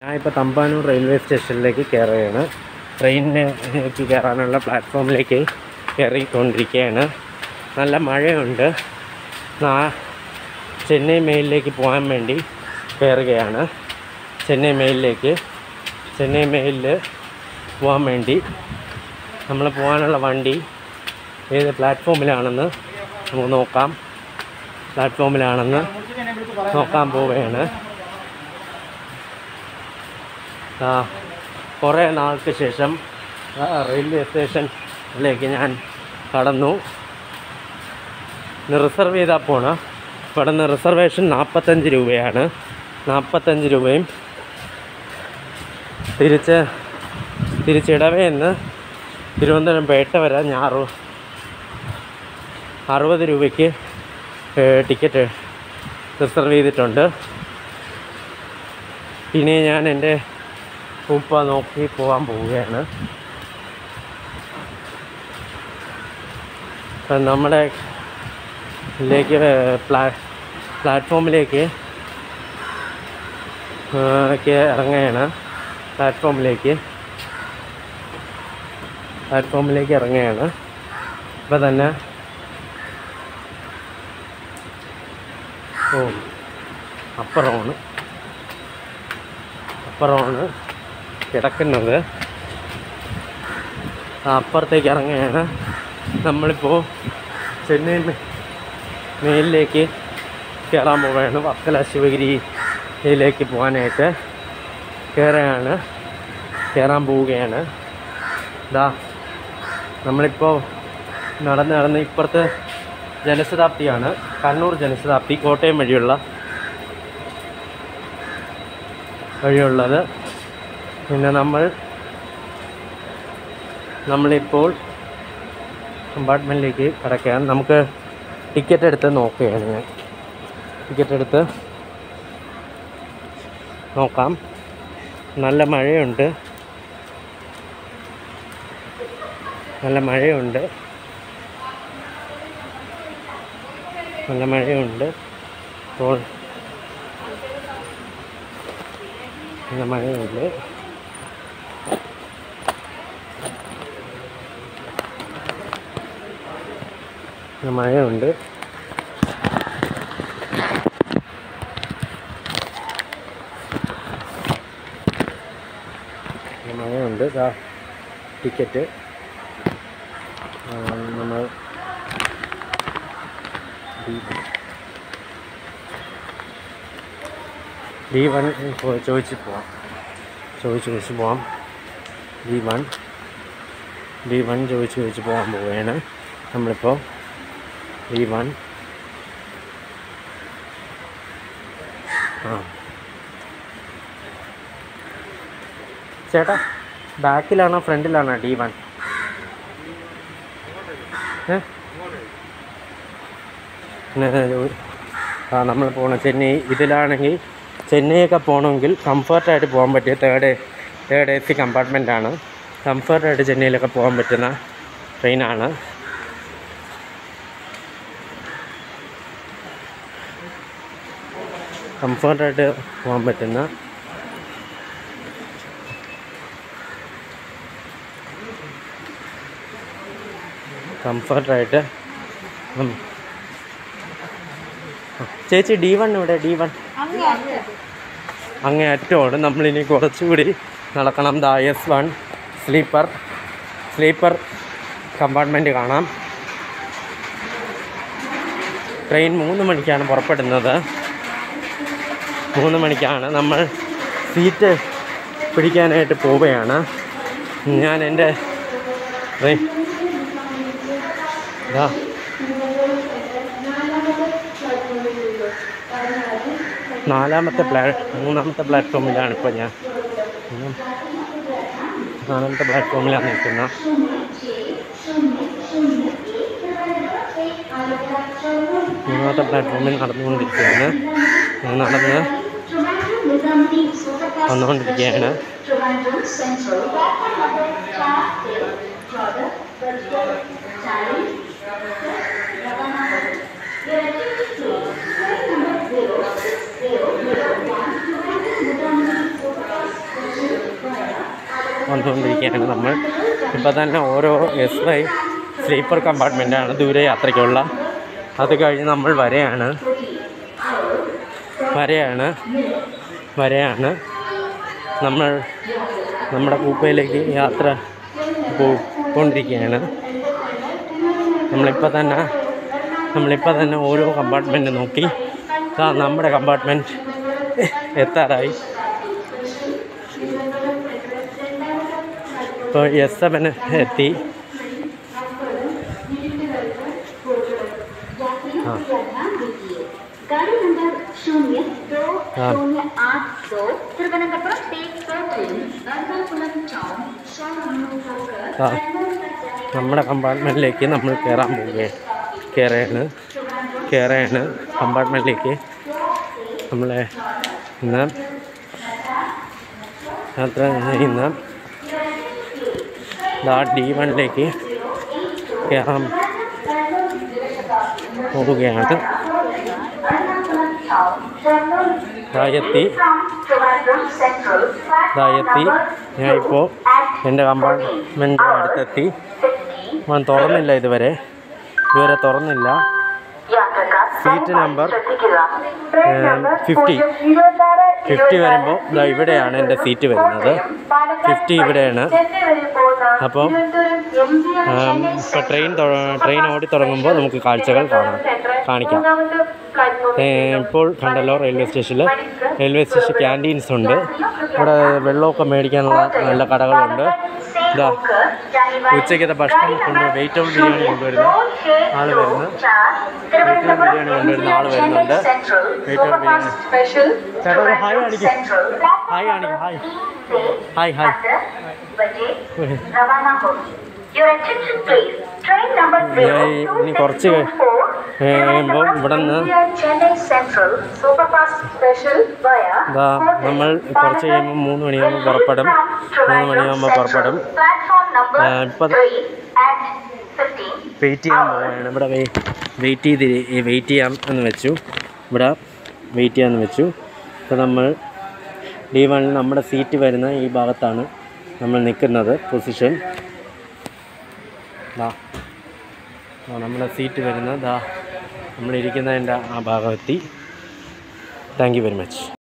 ഞാനിപ്പോൾ തമ്പാനൂർ റെയിൽവേ സ്റ്റേഷനിലേക്ക് കയറുകയാണ് ട്രെയിനിലേക്ക് കയറാനുള്ള പ്ലാറ്റ്ഫോമിലേക്ക് കയറിക്കൊണ്ടിരിക്കുകയാണ് നല്ല മഴയുണ്ട് നാ- ചെന്നൈ മെയിലിലേക്ക് പോകാൻ വേണ്ടി കയറുകയാണ് ചെന്നൈ മെയിലിലേക്ക് ചെന്നൈ മെയിലിൽ പോകാൻ വേണ്ടി നമ്മൾ പോകാനുള്ള വണ്ടി ഏത് പ്ലാറ്റ്ഫോമിലാണെന്ന് നമുക്ക് നോക്കാം പ്ലാറ്റ്ഫോമിലാണെന്ന് നോക്കാൻ പോവുകയാണ് ആ, കുറേ നാൾക്ക് ശേഷം ആ, റെയിൽവേ സ്റ്റേഷനിലേക്ക് ഞാൻ കടന്നു ഇന്ന് റിസർവ് ചെയ്താൽ പോണ ഇവിടെ നിന്ന് റിസർവേഷൻ നാൽപ്പത്തഞ്ച് രൂപയാണ് നാൽപ്പത്തഞ്ച് രൂപയും തിരിച്ച് തിരിച്ചിടവേന്ന് തിരുവനന്തപുരം പേട്ട വരെ ഞാൻ അറു അറുപത് രൂപയ്ക്ക് ടിക്കറ്റ് റിസർവ് ചെയ്തിട്ടുണ്ട് ഇനി ഞാൻ എൻ്റെ ഉപ്പ നോക്കി പോകാൻ പോവുകയാണ് അപ്പം നമ്മുടെ ലേക്ക് പ്ലാ പ്ലാറ്റ്ഫോമിലേക്ക് ആ, ക്ക് ഇറങ്ങുകയാണ് പ്ലാറ്റ്ഫോമിലേക്ക് പ്ലാറ്റ്ഫോമിലേക്ക് ഇറങ്ങുകയാണ് ഇപ്പം തന്നെ ഓ അപ്പുറമാണ് അപ്പുറമാണ് കിടക്കുന്നത് ആ അപ്പുറത്തേക്ക് ഇറങ്ങുകയാണ് നമ്മളിപ്പോൾ ചെന്നൈ മെ- മേലിലേക്ക് കയറാൻ പോവുകയാണ് വർക്കല ശിവഗിരിയിലേക്ക് പോകാനായിട്ട് കയറുകയാണ് കയറാൻ പോവുകയാണ് ഇതാ നമ്മളിപ്പോൾ നടന്ന് നടന്ന് ഇപ്പുറത്ത് ജനശതാബ്ദിയാണ് കണ്ണൂർ ജനശതാബ്ദി കോട്ടയം വഴിയുള്ള വഴിയുള്ളത് പിന്നെ നമ്മൾ നമ്മളിപ്പോൾ കമ്പാർട്ട്മെൻറ്റിലേക്ക് കിടക്കുകയാണ് നമുക്ക് ടിക്കറ്റ് എടുത്ത് നോക്കുകയാണ് ഞാൻ ടിക്കറ്റ് എടുത്ത് നോക്കാം നല്ല മഴയുണ്ട് നല്ല മഴയുണ്ട് നല്ല മഴയുണ്ട് അപ്പോൾ നല്ല മഴയുണ്ട് നല്ല മഴയുണ്ട് നല്ല മഴയുണ്ട് ഇതാ ടിക്കറ്റ് ആ, നമ്മൾ ഡി വൺ ചോദിച്ച് പോവാം ചോദിച്ച് ചോദിച്ച് പോവാം ഡി വൺ ഡി വൺ ചോദിച്ച് ചോദിച്ച് പോകാൻ പോവുകയാണ് നമ്മളിപ്പോൾ ഡി വൺ ആ ചേട്ടാ ബാക്കിലാണോ ഫ്രണ്ടിലാണോ ഡി വൺ ഏ പിന്നെ ഒരു- ആ നമ്മൾ പോകണം ചെന്നൈ ഇതിലാണെങ്കിൽ ചെന്നൈയൊക്കെ പോകണമെങ്കിൽ കംഫർട്ടായിട്ട് പോകാൻ പറ്റിയ തേർഡ് തേർഡ് എ സി കമ്പാർട്ട്മെൻറ്റാണ് കംഫർട്ടായിട്ട് ചെന്നൈയിലൊക്കെ പോകാൻ പറ്റുന്ന ട്രെയിനാണ് കംഫർട്ടായിട്ട് പോകാൻ പറ്റുന്ന കംഫർട്ടായിട്ട് ഉം. ചേച്ചി ഡി വൺ ഇവിടെ ഡി വൺ അങ്ങേ അറ്റമാണ് നമ്മളിനി കുറച്ചുകൂടി നടക്കണം ദാ S one sleeper sleeper compartment കാണാം ട്രെയിൻ മൂന്ന് മണിക്കാണ് പുറപ്പെടുന്നത് മൂന്ന് മണിക്കാണ് നമ്മൾ സീറ്റ് പിടിക്കാനായിട്ട് പോവുകയാണ് ഞാൻ എൻ്റെ ട്രെയിൻ ഇതാ നാലാമത്തെ പ്ലാ മൂന്നാമത്തെ പ്ലാറ്റ്ഫോമിലാണ് ഇപ്പോൾ ഞാൻ ഉം. നാലാമത്തെ പ്ലാറ്റ്ഫോമിലാണ് നിൽക്കുന്നത് മൂന്നാമത്തെ പ്ലാറ്റ്ഫോമിൽ നടന്നുകൊണ്ടിരിക്കുകയാണ് ഞാൻ നടന്ന് വന്നുകൊണ്ടിരിക്കുകയാണ് Your വന്നുകൊണ്ടിരിക്കുകയാണ് നമ്മൾ ഇപ്പോൾ തന്നെ ഓരോ എസ് വൈ സ്ലീപ്പർ കമ്പാർട്ട്മെൻറ്റാണ് ദൂരെ യാത്രയ്ക്കുള്ള അത് കഴിഞ്ഞ് നമ്മൾ വരെയാണ് വരെയാണ് വരെയാണ് നമ്മൾ നമ്മുടെ കൂപ്പയിലേക്ക് യാത്ര പോയിക്കൊണ്ടിരിക്കുകയാണ് നമ്മളിപ്പോൾ തന്നെ നമ്മളിപ്പോൾ തന്നെ ഓരോ കമ്പാർട്ട്മെൻറ്റ് നോക്കി ആ നമ്മുടെ കമ്പാർട്ട്മെൻറ്റ് എത്താറായി ഇപ്പോൾ എസ് സെവന് എത്തി ആ गाड़ी नंबर शून्य दो हाँ। शून्य आठ दो तिरुवनंतपुरम टेक फोर्टीन एर्नाकुलम टाउन ഷൊർണൂർ ആ നമ്മുടെ കമ്പാർട്ട്മെൻറ്റിലേക്ക് നമ്മൾ കയറാൻ പോവുകയാണ് കയറുകയാണ് കയറുകയാണ് കമ്പാർട്ട്മെൻറ്റിലേക്ക് നമ്മളെ ഇന്ന് യാത്ര ചെയ്യുന്ന ദാ ഡി വണ്ണിലേക്ക് കയറാൻ പോവുകയാണ് ദായെത്തി ദായെത്തി ഞാൻ ഇപ്പോൾ എൻ്റെ കമ്പാർട്ട്മെൻറ്റ് അടുത്തെത്തി അവൻ തുറന്നില്ല ഇതുവരെ ഇതുവരെ തുറന്നില്ല സീറ്റ് നമ്പർ ഫിഫ്റ്റി ഫിഫ്റ്റി വരുമ്പോൾ ഇതാ ഇവിടെയാണ് എൻ്റെ സീറ്റ് വരുന്നത് ഫിഫ്റ്റി ഇവിടെയാണ് അപ്പോൾ ഇപ്പോൾ ട്രെയിൻ ട്രെയിൻ ഓടി തുടങ്ങുമ്പോൾ നമുക്ക് കാഴ്ചകൾ കാണാം കാണിക്കാം ഏ, ഇപ്പോൾ കണ്ടല്ലോ റെയിൽവേ സ്റ്റേഷനിൽ റെയിൽവേ സ്റ്റേഷൻ ക്യാൻറ്റീൻസ് ഉണ്ട് ഇവിടെ വെള്ളമൊക്കെ മേടിക്കാനുള്ള നല്ല കടകളുണ്ട് ഇതാ ഉച്ചയ്ക്കത്തെ ഭക്ഷണം കൊണ്ട് വെജിറ്റബിൾ ബിരിയാണി കൊണ്ടുവരുന്ന ആൾ വരുന്നു വെജിറ്റബിൾ ബിരിയാണി കൊണ്ടുവരുന്ന ആൾ വരുന്നുണ്ട് വെജിറ്റബിൾ ബിരിയാണി ചേട്ടാ ഒരു ഹായ് കാണിക്കും ഹായ് കാണിക്കും ഹായ് ഹായ് ഹായ് रवाना हो Your attention please. Train number ഞാൻ ഇനി കുറച്ച് കഴിയുമ്പോൾ ഇവിടെ നിന്ന് Chennai Central Superfast Special via ഇതാ നമ്മൾ കുറച്ച് കഴിയുമ്പോൾ മൂന്ന് മണിയാകുമ്പോൾ പുറപ്പെടും മൂന്ന് മണിയാകുമ്പോൾ പുറപ്പെടും Platform number ആ, ഇപ്പം 3 at 15. വെയിറ്റ് ചെയ്യാൻ പോവുകയാണ് ഇവിടെ വെയിറ്റ് ചെയ്ത് വെയിറ്റ് ചെയ്യാം എന്ന് വെച്ചു ഇവിടെ വെയിറ്റ് ചെയ്യാമെന്ന് വെച്ചു ഇപ്പോൾ നമ്മൾ ഡി വണ്ണിൽ നമ്മുടെ സീറ്റ് വരുന്ന ഈ ഭാഗത്താണ് നമ്മൾ നിൽക്കുന്നത് പൊസിഷൻ ദാ ദാ നമ്മുടെ സീറ്റ് വരുന്ന ദാ നമ്മളിരിക്കുന്നതിൻ്റെ ആ ഭാഗം എത്തി താങ്ക് യു വെരി മച്ച്